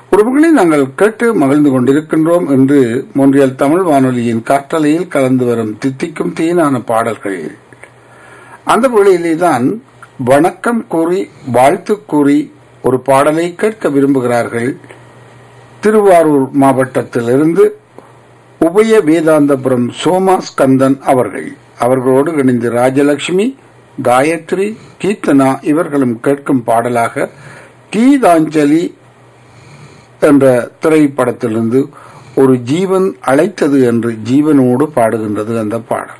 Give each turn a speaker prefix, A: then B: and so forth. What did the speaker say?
A: உறவுகளை நாங்கள் கேட்டு மகிழ்ந்து கொண்டிருக்கின்றோம் என்று மொன்றியல் தமிழ் வானொலியின் காற்றலையில் கலந்து வரும் தித்திக்கும் தேனான பாடல்கள் அந்த வேளையிலே தான் வணக்கம் கூறி வாழ்த்து கூறி ஒரு பாடலை கேட்க விரும்புகிறார்கள் திருவாரூர் மாவட்டத்திலிருந்து உபய வேதாந்தபுரம் சோமா ஸ்கந்தன் அவர்கள் அவர்களோடு இணைந்து ராஜலட்சுமி காயத்ரி கீர்த்தனா இவர்களும் கேட்கும் பாடலாக கீதாஞ்சலி என்ற திரைப்படத்திலிருந்து ஒரு ஜீவன் அழைத்தது என்று ஜீவனோடு பாடுகின்றது அந்த பாடல்